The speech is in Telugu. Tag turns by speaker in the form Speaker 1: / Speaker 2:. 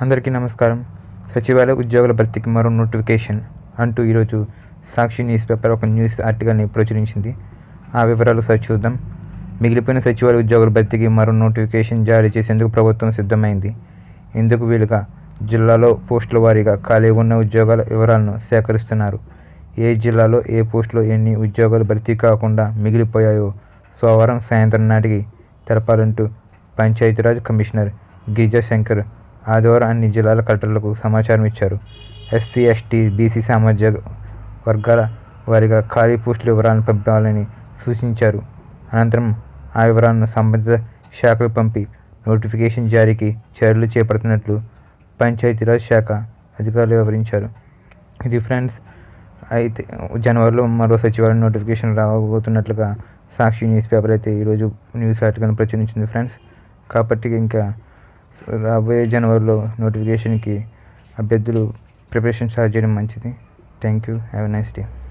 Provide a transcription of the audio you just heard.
Speaker 1: అందరికీ నమస్కారం సచివాలయ ఉద్యోగుల భర్తీకి మరో నోటిఫికేషన్ అంటూ ఈరోజు సాక్షి న్యూస్ పేపర్ ఒక న్యూస్ ఆర్టికల్ని ప్రచురించింది ఆ వివరాలు సరి చూద్దాం మిగిలిపోయిన సచివాలయ ఉద్యోగుల భర్తీకి మరో నోటిఫికేషన్ జారీ చేసేందుకు ప్రభుత్వం సిద్ధమైంది ఇందుకు వీలుగా జిల్లాలో పోస్టుల వారీగా ఖాళీ ఉన్న ఉద్యోగాల వివరాలను సేకరిస్తున్నారు ఏ జిల్లాలో ఏ పోస్టులో ఎన్ని ఉద్యోగాలు భర్తీ కాకుండా మిగిలిపోయాయో సోమవారం సాయంత్రం నాటికి తెలపాలంటూ పంచాయతీరాజ్ కమిషనర్ గిరిజా శంకర్ ఆదివారం అన్ని జిల్లాల కలెక్టర్లకు సమాచారం ఇచ్చారు ఎస్సీ ఎస్టీ బీసీ సామాజిక వర్గాల వారిగా ఖాళీ పోస్టుల వివరాలను పంపాలని సూచించారు అనంతరం ఆ వివరాలను సంబంధిత శాఖకు పంపి నోటిఫికేషన్ జారీకి చర్యలు చేపడుతున్నట్లు పంచాయతీరాజ్ శాఖ అధికారులు వివరించారు ఇది ఫ్రెండ్స్ అయితే జనవరిలో మరో సచివాలయం నోటిఫికేషన్ రాబోతున్నట్లుగా సాక్షి న్యూస్ పేపర్ అయితే ఈరోజు న్యూస్ ఆర్టికల్ ప్రచురించింది ఫ్రెండ్స్ కాబట్టి ఇంకా రాబోయే జనవరిలో నోటిఫికేషన్కి అభ్యర్థులు ప్రిపరేషన్ స్టార్ట్ చేయడం మంచిది thank you have a nice day